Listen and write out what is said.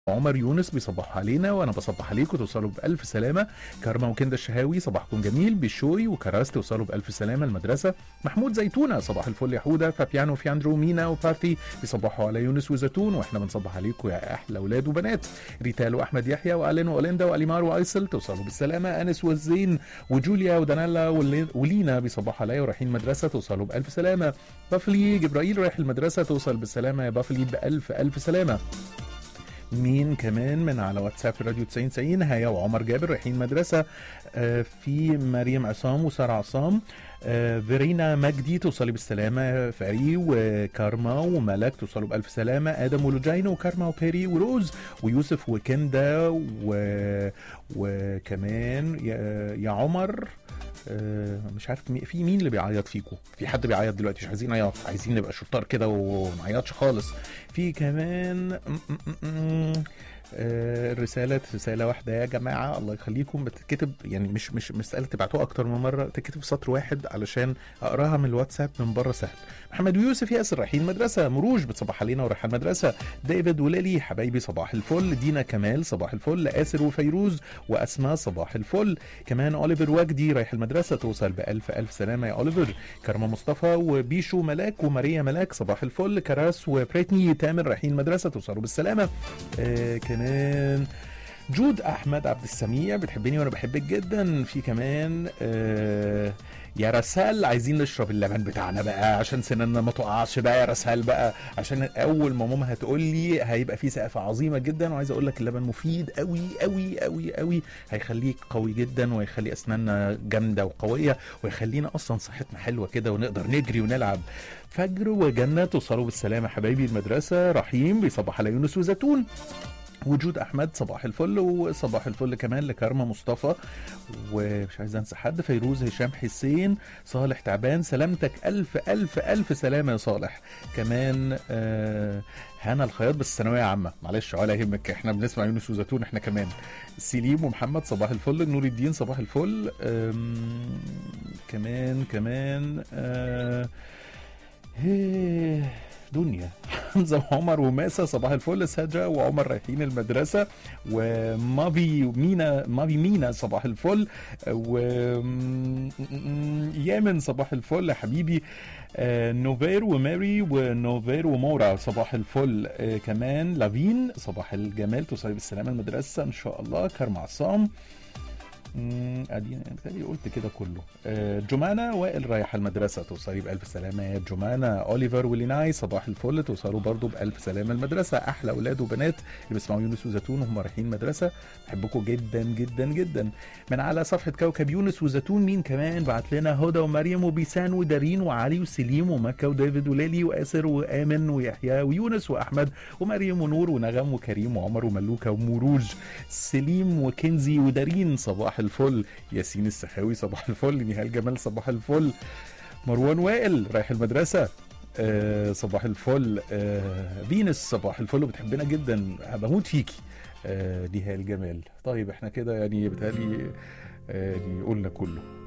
عمر يونس بيصبحوا علينا وانا بصبح عليكم توصلوا بالف سلامه كارما وكندا الشهاوي صباحكم جميل بشوي وكراس توصلوا بالف سلامه المدرسه محمود زيتونه صباح الفل يا حوده فابيانو فياندرو مينا وبارثي بيصبحوا على يونس وزيتون واحنا بنصبح عليكم يا احلى اولاد وبنات ريتال واحمد يحيى والين واوليندا واليمار وايسل توصلوا بالسلامه انس والزين وجوليا ودانيلا واللي- ولينا بيصبحوا عليا ورايحين المدرسه توصلوا بالف سلامه بافلي جبرائيل رايح المدرسه توصل بالسلامه يا بافلي بالف الف سلامه مين كمان من على واتساب راديو 90 90 هيا وعمر جابر رايحين مدرسة آه، في مريم عصام وسارة عصام آه، فيرينا مجدي توصلي بالسلامة فري وكارما وملك توصلوا بألف سلامة آدم ولوجينا وكارما وبيري وروز ويوسف وكندا و... وكمان يا, يا عمر آه، مش عارف مي- في مين اللي بيعيط فيكم في حد بيعيط دلوقتي مش عايزين عياط عايزين نبقى شطار كده ومعيطش خالص في كمان م- م- م- آه، الرسالة رسالة واحدة يا جماعة الله يخليكم بتتكتب يعني مش مش مسألة تبعتوها أكتر من مرة تكتب في سطر واحد علشان أقراها من الواتساب من بره سهل محمد ويوسف ياسر رايحين مدرسة مروج بتصبح علينا ورايحة المدرسة ديفيد وليلي حبايبي صباح الفل دينا كمال صباح الفل آسر وفيروز وأسماء صباح الفل كمان أوليفر وجدي رايح المدرسة توصل بألف ألف سلامة يا أوليفر كرمة مصطفى وبيشو ملاك وماريا ملاك صباح الفل كراس وبريتني تامر رايحين المدرسة توصلوا بالسلامة آه كمان جود احمد عبد السميع بتحبني وانا بحبك جدا في كمان آه يا رسال عايزين نشرب اللبن بتاعنا بقى عشان سننا ما تقعش بقى يا رسال بقى عشان اول ما ماما هتقول لي هيبقى في سقفه عظيمه جدا وعايز اقول لك اللبن مفيد قوي قوي قوي قوي هيخليك قوي جدا وهيخلي اسناننا جامده وقويه ويخلينا اصلا صحتنا حلوه كده ونقدر نجري ونلعب فجر وجنه توصلوا بالسلامه حبايبي المدرسه رحيم بيصبح على يونس وزيتون وجود احمد صباح الفل وصباح الفل كمان لكرمه مصطفى ومش عايز انسى حد فيروز هشام حسين صالح تعبان سلامتك الف الف الف سلامه يا صالح كمان آه هنا الخياط بس ثانويه عامه معلش ولا يهمك احنا بنسمع يونس وزيتون احنا كمان سليم ومحمد صباح الفل نور الدين صباح الفل آم، كمان كمان آه هيه، دنيا حمزه وعمر وماسة صباح الفل سادرا وعمر رايحين المدرسه ومافي مينا مافي مينا صباح الفل و يامن صباح الفل يا حبيبي آه، نوفير وماري ونوفير ومورا صباح الفل آه، كمان لافين صباح الجمال توصلي بالسلامه المدرسه ان شاء الله كرم عصام امم ادي بالتالي قلت كده كله آه، جمانة وائل رايحه المدرسه توصلي بالف سلامه يا جمانة اوليفر وليناي صباح الفل توصلوا برضو بالف سلامه المدرسه احلى اولاد وبنات اللي بيسمعوا يونس وزيتون وهم رايحين مدرسه بحبكم جدا جدا جدا من على صفحه كوكب يونس وزيتون مين كمان بعت لنا هدى ومريم وبيسان ودارين وعلي وسليم ومكه وديفيد وليلي واسر وامن ويحيى ويونس واحمد ومريم ونور ونغم وكريم وعمر وملوكه ومروج سليم وكنزي ودارين صباح الفل ياسين السخاوي صباح الفل نهال جمال صباح الفل مروان وائل رايح المدرسة آه صباح الفل آه فينس صباح الفل بتحبنا جدا بموت فيكي آه نهال جمال طيب احنا كده يعني بتهيألي آه يعني قلنا كله